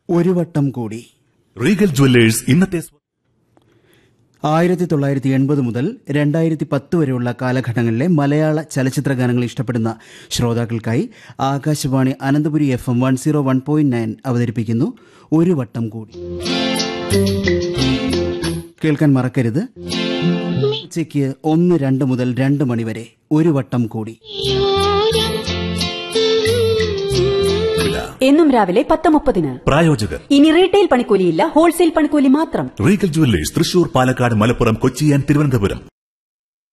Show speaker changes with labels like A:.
A: ഒരു വട്ടം കൂടി
B: റീഗൽ ജ്വല്ലേഴ്സ് ഇന്നത്തെ സ്വ-
A: ആയിരത്തി തൊള്ളായിരത്തി എൺപത് മുതൽ രണ്ടായിരത്തി പത്ത് വരെയുള്ള കാലഘട്ടങ്ങളിലെ മലയാള ചലച്ചിത്ര ഗാനങ്ങൾ ഇഷ്ടപ്പെടുന്ന ശ്രോതാക്കൾക്കായി Akashvani Ananthapuri F M one zero one point nine അവതരിപ്പിക്കുന്നു ഒരു വട്ടം കൂടി കേൾക്കാൻ മറക്കരുത് ഉച്ചയ്ക്ക് ഒന്ന് രണ്ട് മുതൽ രണ്ട് മണിവരെ ഒരു വട്ടം കൂടി
C: എന്നും രാവിലെ പത്ത് മുപ്പതിന്
B: പ്രായോജകർ
C: ഇനി റീറ്റെയിൽ പണിക്കൂലിയില്ല ഹോൾസെയിൽ പണിക്കൂലി മാത്രം
B: Regal jewellers Thrissur Palakkad Malappuram Kochi and Thiruvananthapuram